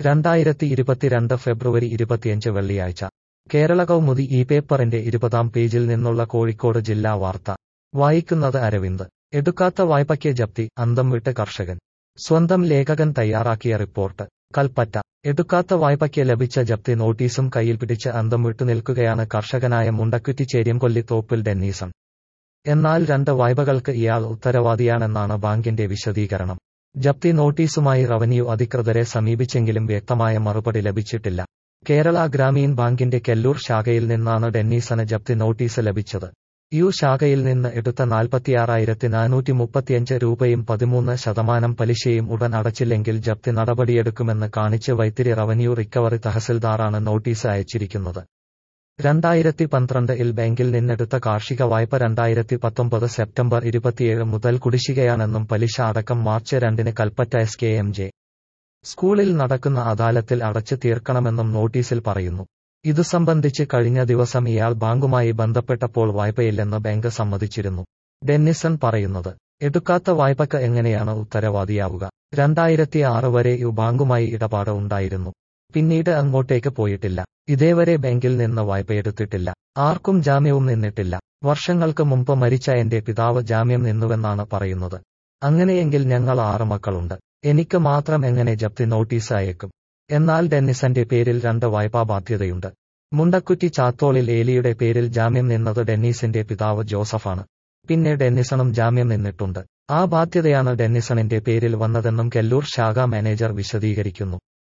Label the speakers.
Speaker 1: രണ്ടായിരത്തി ഇരുപത്തിരണ്ട് ഫെബ്രുവരി ഇരുപത്തിയഞ്ച് വെള്ളിയാഴ്ച കേരള കൗമുദി ഈ പേപ്പറിന്റെ ഇരുപതാം പേജിൽ നിന്നുള്ള കോഴിക്കോട് ജില്ലാ വാർത്ത വായിക്കുന്നത് അരവിന്ദ് എടുക്കാത്ത വായ്പയ്ക്ക് ജപ്തി അന്തം വിട്ട് കർഷകൻ സ്വന്തം ലേഖകൻ തയ്യാറാക്കിയ റിപ്പോർട്ട് കൽപ്പറ്റ എടുക്കാത്ത വായ്പയ്ക്ക് ലഭിച്ച ജപ്തി നോട്ടീസും കയ്യിൽ പിടിച്ച് അന്തം വിട്ടു നിൽക്കുകയാണ് കർഷകനായ മുണ്ടക്കുറ്റി ചേര്യംകൊല്ലി തോപ്പിൽ ഡെന്നീസൺ എന്നാൽ രണ്ട് വായ്പകൾക്ക് ഇയാൾ ഉത്തരവാദിയാണെന്നാണ് ബാങ്കിന്റെ വിശദീകരണം ജപ്തി നോട്ടീസുമായി റവന്യൂ അധികൃതരെ സമീപിച്ചെങ്കിലും വ്യക്തമായ മറുപടി ലഭിച്ചിട്ടില്ല കേരള ഗ്രാമീൺ ബാങ്കിന്റെ കെല്ലൂർ ശാഖയിൽ നിന്നാണ് ഡെന്നീസന് ജപ്തി നോട്ടീസ് ലഭിച്ചത് യു ശാഖയിൽ നിന്ന് എടുത്ത നാൽപ്പത്തിയാറായിരത്തി നാനൂറ്റി മുപ്പത്തിയഞ്ച് രൂപയും പതിമൂന്ന് ശതമാനം പലിശയും ഉടൻ അടച്ചില്ലെങ്കിൽ ജപ്തി നടപടിയെടുക്കുമെന്ന് കാണിച്ച് വൈത്തിരി റവന്യൂ റിക്കവറി തഹസിൽദാറാണ് നോട്ടീസ് അയച്ചിരിക്കുന്നത് രണ്ടായിരത്തി പന്ത്രണ്ട് ഇൽ ബാങ്കിൽ നിന്നെടുത്ത കാർഷിക വായ്പ രണ്ടായിരത്തി പത്തൊമ്പത് സെപ്റ്റംബർ ഇരുപത്തിയേഴ് മുതൽ കുടിശ്ശികയാണെന്നും പലിശ അടക്കം മാർച്ച് രണ്ടിന് Kalpetta S K M J സ്കൂളിൽ നടക്കുന്ന അദാലത്തിൽ അടച്ചു തീർക്കണമെന്നും നോട്ടീസിൽ പറയുന്നു ഇതു സംബന്ധിച്ച് കഴിഞ്ഞ ദിവസം ഇയാൾ ബാങ്കുമായി ബന്ധപ്പെട്ടപ്പോൾ വായ്പയില്ലെന്ന് ബാങ്ക് സമ്മതിച്ചിരുന്നു ഡെന്നിസൺ പറയുന്നത് എടുക്കാത്ത വായ്പക്ക് എങ്ങനെയാണ് ഉത്തരവാദിയാവുക രണ്ടായിരത്തി ആറ് വരെ യു ബാങ്കുമായി ഇടപാട് ഉണ്ടായിരുന്നു പിന്നീട് അങ്ങോട്ടേക്ക് പോയിട്ടില്ല ഇതേവരെ ബാങ്കിൽ നിന്ന് വായ്പയെടുത്തിട്ടില്ല ആർക്കും ജാമ്യവും നിന്നിട്ടില്ല വർഷങ്ങൾക്ക് മുമ്പ് മരിച്ച എന്റെ പിതാവ് ജാമ്യം നിന്നുവെന്നാണ് പറയുന്നത് അങ്ങനെയെങ്കിൽ ഞങ്ങൾ ആറ് മക്കളുണ്ട് എനിക്ക് മാത്രം എങ്ങനെ ജപ്തി നോട്ടീസ് അയക്കും എന്നാൽ ഡെന്നിസന്റെ പേരിൽ രണ്ട് വായ്പാ ബാധ്യതയുണ്ട് മുണ്ടക്കുറ്റി ചാത്തോളിൽ ഏലിയുടെ പേരിൽ ജാമ്യം നിന്നത് ഡെന്നീസിന്റെ പിതാവ് ജോസഫാണ് പിന്നെ ഡെന്നിസണും ജാമ്യം നിന്നിട്ടുണ്ട് ആ ബാധ്യതയാണ് ഡെന്നിസണിന്റെ പേരിൽ വന്നതെന്നും കെല്ലൂർ ശാഖ മാനേജർ വിശദീകരിക്കുന്നു